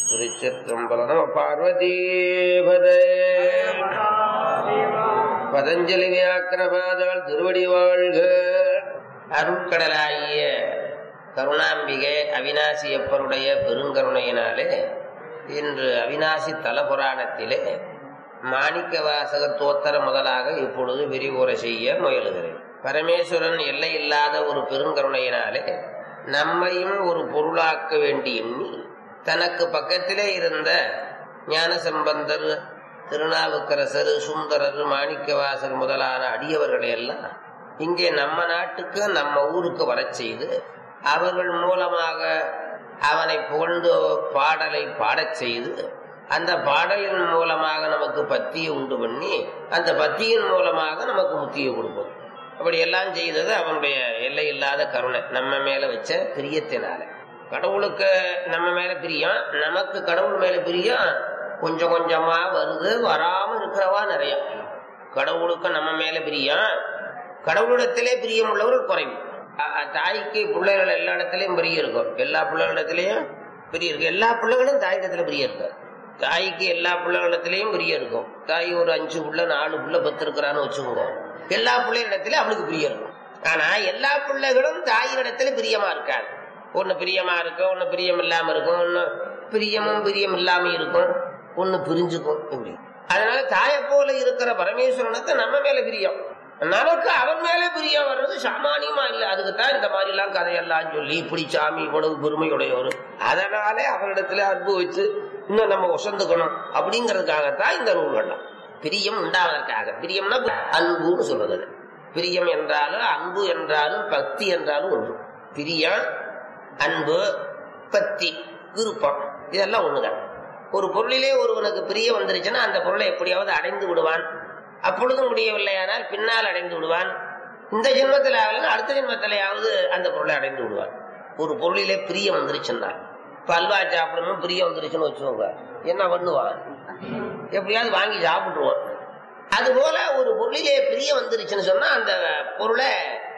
திருச்சிற்றம்பலம் பார்வதீபதே பதஞ்சலி வியாக்கிரபாதாள் திருவடி வாழ்க அருட்கடலாகிய கருணாம்பிகை அவினாசியப்பருடைய பெருங்கருணையினாலே இன்று அவினாசி தலபுராணத்திலே மாணிக்க வாசக தோத்தர முதலாக இப்பொழுது விரிவுரை செய்ய முயலுகிறேன் பரமேஸ்வரன் எல்லை இல்லாத ஒரு பெருங்கருணையினாலே நம்மையும் ஒரு பொருளாக்க வேண்டி எண்ணி தனக்கு பக்கத்திலே இருந்த ஞானசம்பந்தர் திருநாவுக்கரசர் சுந்தரர் மாணிக்கவாசர் முதலான அடியவர்களை எல்லாம் இங்கே நம்ம நாட்டுக்கு நம்ம ஊருக்கு வரச் செய்து அவர்கள் மூலமாக அவனை புகழ்ந்து பாடலை பாடச் செய்து அந்த பாடலின் மூலமாக நமக்கு பத்தியை உண்டு பண்ணி அந்த பத்தியின் மூலமாக நமக்கு முத்தியை கொடுப்போம் அப்படி எல்லாம் செய்தது அவனுடைய எல்லை இல்லாத கருணை நம்ம மேல வச்ச பிரியத்தினால கடவுளுக்கு நம்ம மேல பிரியம் நமக்கு கடவுள் மேல பிரியம் கொஞ்சம் கொஞ்சமா வருது வராம இருக்கிறவா நிறைய கடவுளுக்கு நம்ம மேல பிரியம் கடவுளிடத்திலே பிரியம் உள்ளவர் குறைவு தாய்க்கு பிள்ளைகள் எல்லா இடத்துலயும் பிரிய இருக்கும் எல்லா பிள்ளைகளிடத்திலையும் பிரிய இருக்கு எல்லா பிள்ளைகளும் தாயிடத்துல பிரிய இருக்கு தாய்க்கு எல்லா பிள்ளைகளிடத்திலையும் பிரிய இருக்கும் தாய் ஒரு அஞ்சு புள்ள நாலு புள்ள பத்து இருக்கிறான்னு வச்சுக்கோங்க எல்லா பிள்ளைகளிடத்திலும் அவனுக்கு பிரியம் இருக்கும் ஆனா எல்லா பிள்ளைகளும் தாயினிடத்துல பிரியமா இருக்காது ஒன்னு பிரியமா இருக்கும் ஒன்னு பிரியம் இல்லாம இருக்கும் ஒன்னு பிரியமும் பிரியம் இல்லாம இருக்கும் ஒன்னு பிரிஞ்சுக்கும் இப்படி அதனால தாயை போல இருக்கிற பரமேஸ்வரனுக்கு நம்ம மேல பிரியம் நமக்கு அவன் மேல பிரியம் வர்றது சாமானியமா இல்ல அதுக்கு தான் இந்த மாதிரி எல்லாம் கதையெல்லாம் சொல்லி இப்படி சாமி இவ்வளவு பெருமையுடையவர் அதனாலே அவனிடத்துல அன்பு வச்சு இன்னும் நம்ம ஒசந்துக்கணும் அப்படிங்கறதுக்காகத்தான் இந்த நூல்கள்லாம் பிரியம் உண்டாவதற்காக பிரியம்னா அன்புன்னு சொல்றது பிரியம் என்றாலும் அன்பு என்றாலும் பக்தி என்றாலும் ஒன்று பிரியம் அன்பு பக்தி விருப்பம் இதெல்லாம் ஒண்ணுதான் ஒரு பொருளிலே ஒருவனுக்கு பிரிய வந்துருச்சுன்னா அந்த பொருளை எப்படியாவது அடைந்து விடுவான் அப்பொழுதும் முடியவில்லையானால் பின்னால் அடைந்து விடுவான் இந்த ஜென்மத்தில் ஆகலாம் அடுத்த ஜென்மத்திலேயாவது அந்த பொருளை அடைந்து விடுவான் ஒரு பொருளிலே பிரியம் வந்துருச்சுன்னா இப்ப அல்வா சாப்பிடணும் பிரியம் வந்துருச்சுன்னு வச்சுக்கோங்க என்ன பண்ணுவான் எப்படியாவது வாங்கி சாப்பிட்டுருவான் அது போல ஒரு பொருளிலே பிரியம் வந்துருச்சுன்னு சொன்னா அந்த பொருளை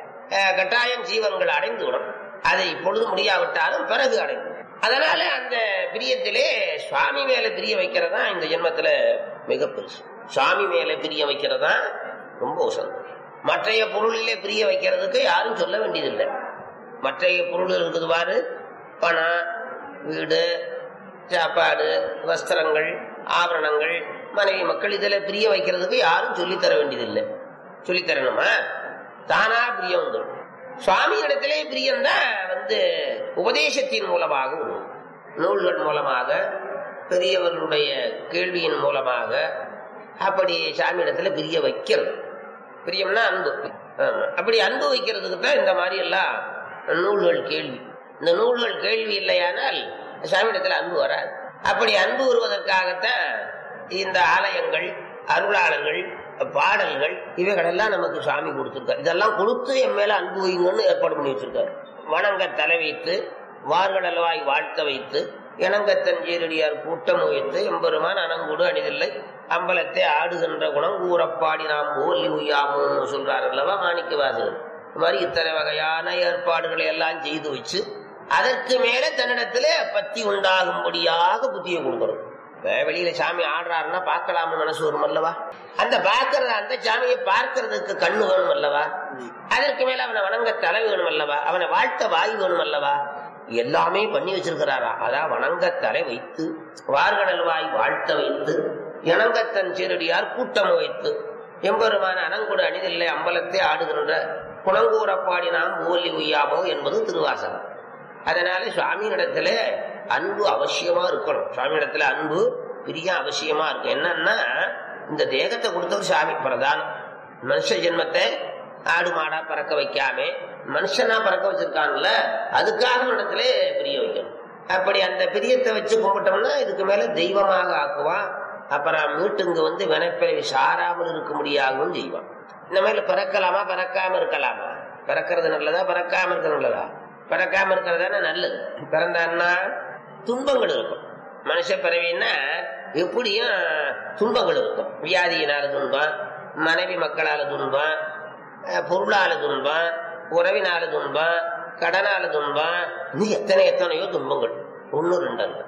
கட்டாயம் ஜீவன்கள் அடைந்து விடும் அதை இப்பொழுது முடியாவிட்டாலும் பிறகு அடைந்து அதனால அந்த பிரியத்திலே சுவாமி மேல பிரிய வைக்கிறதா இந்த ஜென்மத்துல மிக பெருசு சுவாமி மேல பிரிய வைக்கிறதா ரொம்ப உசந்தம் மற்றைய பொருளிலே பிரிய வைக்கிறதுக்கு யாரும் சொல்ல வேண்டியதில்லை மற்றைய பொருள் இருக்குது பாரு பணம் வீடு சாப்பாடு வஸ்திரங்கள் ஆபரணங்கள் மனைவி மக்கள் இதில் பிரிய வைக்கிறதுக்கு யாரும் சொல்லித்தர வேண்டியதில்லை சொல்லித்தரணுமா தானா பிரியம் வந்துடும் சுவாமி இடத்திலே பிரியம்தான் வந்து உபதேசத்தின் மூலமாக வரும் நூல்கள் மூலமாக பெரியவர்களுடைய கேள்வியின் மூலமாக அப்படி சாமி இடத்துல பிரிய வைக்கிறது பிரியம்னா அன்பு அப்படி அன்பு வைக்கிறதுக்கு தான் இந்த மாதிரி எல்லாம் நூல்கள் கேள்வி இந்த நூல்கள் கேள்வி இல்லையானால் சாமி இடத்துல அன்பு வராது அப்படி அன்பு வருவதற்காகத்தான் இந்த ஆலயங்கள் அருளாளர்கள் பாடல்கள் இவைகளெல்லாம் நமக்கு சுவாமி கொடுத்திருக்காரு இதெல்லாம் கொடுத்து என் மேல அன்பு வைங்கன்னு ஏற்பாடு பண்ணி வச்சிருக்காரு வணங்க தலை வைத்து வார்கடல்வாய் வாழ்த்த வைத்து இணங்கத்தன் ஜீரடியார் கூட்டம் வைத்து எம்பெருமான் அனங்குடு அணிதில்லை அம்பலத்தை ஆடுகின்ற குணம் கூறப்பாடி நாம் ஓலி உய்யாமோ சொல்றார் அல்லவா மாணிக்க வாசகர் இது மாதிரி இத்தனை வகையான ஏற்பாடுகளை எல்லாம் செய்து வச்சு அதற்கு மேல தன்னிடத்துல பத்தி உண்டாகும்படியாக புத்தியை கொடுக்கணும் வெளியில சாமி ஆடுறாருன்னா பார்க்கலாம்னு மனசு வரும் அல்லவா அந்த பார்க்கறது அந்த சாமியை பார்க்கறதுக்கு கண்ணு வேணும் அல்லவா அதற்கு மேல அவனை வணங்க தலை வேணும் அல்லவா அவனை வாழ்த்த வாய் வேணும் அல்லவா எல்லாமே பண்ணி வச்சிருக்கிறாரா அதான் வணங்க தலை வைத்து வார்கடல் வாய் வாழ்த்த வைத்து இணங்கத்தன் சீரடியார் கூட்டம் வைத்து எம்பெருமான அனங்குடு அணிதில்லை அம்பலத்தை ஆடுகின்ற குணங்கூரப்பாடி நாம் ஓலி உய்யாமோ என்பது திருவாசகம் அதனால சுவாமியிடத்துல அன்பு அவசியமா இருக்கணும் சுவாமியிடத்துல அன்பு பெரிய அவசியமா இருக்கும் என்னன்னா இந்த தேகத்தை கொடுத்தவர் சுவாமி பிரதானம் மனுஷ ஜென்மத்தை ஆடு மாடா பறக்க வைக்காம மனுஷனா பறக்க வச்சிருக்காங்கல்ல அதுக்காக இடத்துல பிரிய வைக்கணும் அப்படி அந்த பிரியத்தை வச்சு கும்பிட்டோம்னா இதுக்கு மேல தெய்வமாக ஆக்குவான் அப்புறம் மீட்டுங்க வந்து வினைப்பிறவி சாராமல் இருக்க முடியாகவும் செய்வான் இந்த மாதிரி பிறக்கலாமா பிறக்காம இருக்கலாமா பிறக்கிறது நல்லதா பிறக்காம இருக்கிறது நல்லதா பிறக்காம இருக்கிறதான நல்லது பிறந்தான்னா துன்பங்கள் இருக்கும் மனுஷ பிறவின்னா எப்படியும் துன்பங்கள் இருக்கும் வியாதியினால துன்பம் மனைவி மக்களால துன்பம் பொருளால துன்பம் உறவினால துன்பம் கடனால துன்பம் இன்னும் எத்தனை எத்தனையோ துன்பங்கள் ஒன்னு ரெண்டு அல்ல